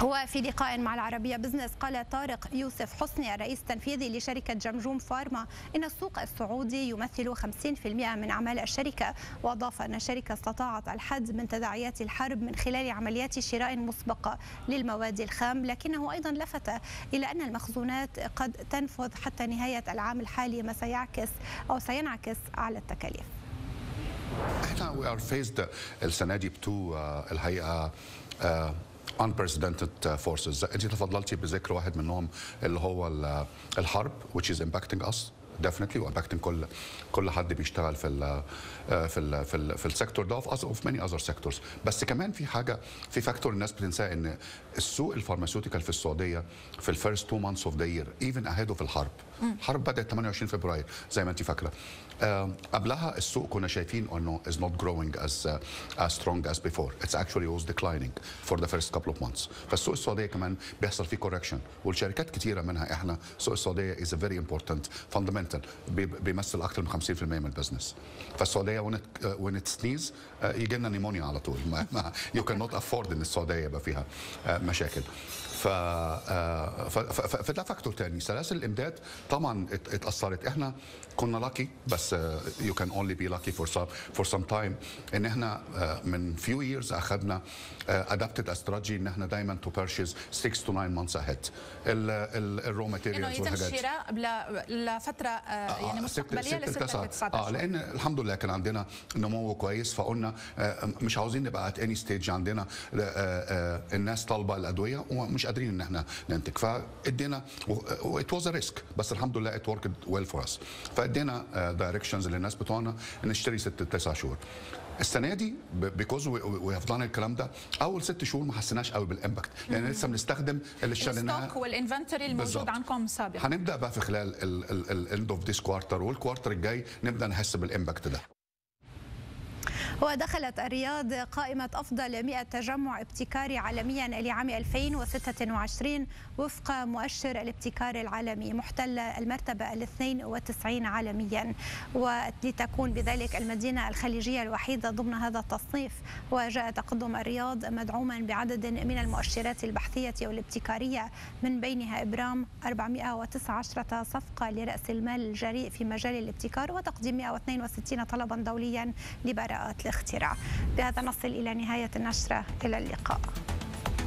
وفي لقاء مع العربية بزنس قال طارق يوسف حسني الرئيس التنفيذي لشركة جمجوم فارما إن السوق السعودي يمثل 50% من أعمال الشركة وأضاف أن الشركة استطاعت الحد من تداعيات الحرب من خلال عمليات شراء مسبقة للمواد الخام لكنه أيضا لفت إلى أن المخزونات قد تنفذ حتى نهاية العام الحالي ما سيعكس أو سينعكس على التكاليف احنا وي ار فيزد السنه دي بتو الحقيقه unprecedented forces انت تفضلتي بذكر واحد منهم اللي هو الحرب which is impacting us definitely وامباكتنج كل كل حد بيشتغل في ال في ال في, ال في السيكتور ده وفي ماني اذر سيكتورز بس كمان في حاجه في فاكتور الناس بتنساه ان السوق الفارماسيوتيكال في السعوديه في الفيرست تو مانثs اوف ذا يير ايفن اهيد اوف الحرب الحرب بدات 28 فبراير زي ما انت فاكره قبلها السوق كنا شايفين انه is not growing as uh, as strong as before it's actually was declining for the first couple of months فالسوق السعوديه كمان بيحصل فيه correction والشركات كتيره منها احنا السوق السعوديه is a very important fundamental بيمثل اكثر من 50% من البزنس فالسعوديه when it, uh, when it sneeze uh, يجي لنا نيمونيا على طول ما, ما you cannot afford ان السعوديه يبقى فيها uh, مشاكل ف فده فاكتور تاني سلاسل الامداد طبعا اتاثرت احنا كنا لاكي بس يو كان اونلي بي لاكي فور سم فور سم تايم ان احنا من فيو ييرز اخذنا ادابتد استراتيجي ان احنا دايما تو بيرشيز 6 تو 9 مانثس اهيد الرو ماتيريالز والحاجات انه يتم الشراء لفتره يعني مستقبليه ل 6 9 اه لان الحمد لله كان عندنا نمو كويس فقلنا مش عاوزين نبقى ات اني ستيج عندنا الناس طالبه الادويه ومش قادرين ان احنا ننتج فادينا ات واز ريسك بس الحمد لله ات وركد ويل فور اس فادينا دايركشنز للناس بتوعنا نشتري ست تسع شهور السنه دي بيكوز وي هاف دان الكلام ده اول ست شهور ما حسيناش قوي بالامباكت لان لسه بنستخدم اللي اشتريناه الستوك والانفنتوري الموجود عندكم سابقا هنبدا بقى في خلال الاند اوف ذيس كوارتر والكوارتر الجاي نبدا نحس بالامباكت ده ودخلت الرياض قائمة أفضل 100 تجمع ابتكاري عالميا لعام 2026 وفق مؤشر الابتكار العالمي محتل المرتبة ال 92 عالميا ولتكون بذلك المدينة الخليجية الوحيدة ضمن هذا التصنيف وجاء تقدم الرياض مدعوما بعدد من المؤشرات البحثية والابتكارية من بينها إبرام 419 صفقة لرأس المال الجريء في مجال الابتكار وتقديم 162 طلبا دوليا لبراءات الاختراع بهذا نصل إلى نهاية النشرة إلى اللقاء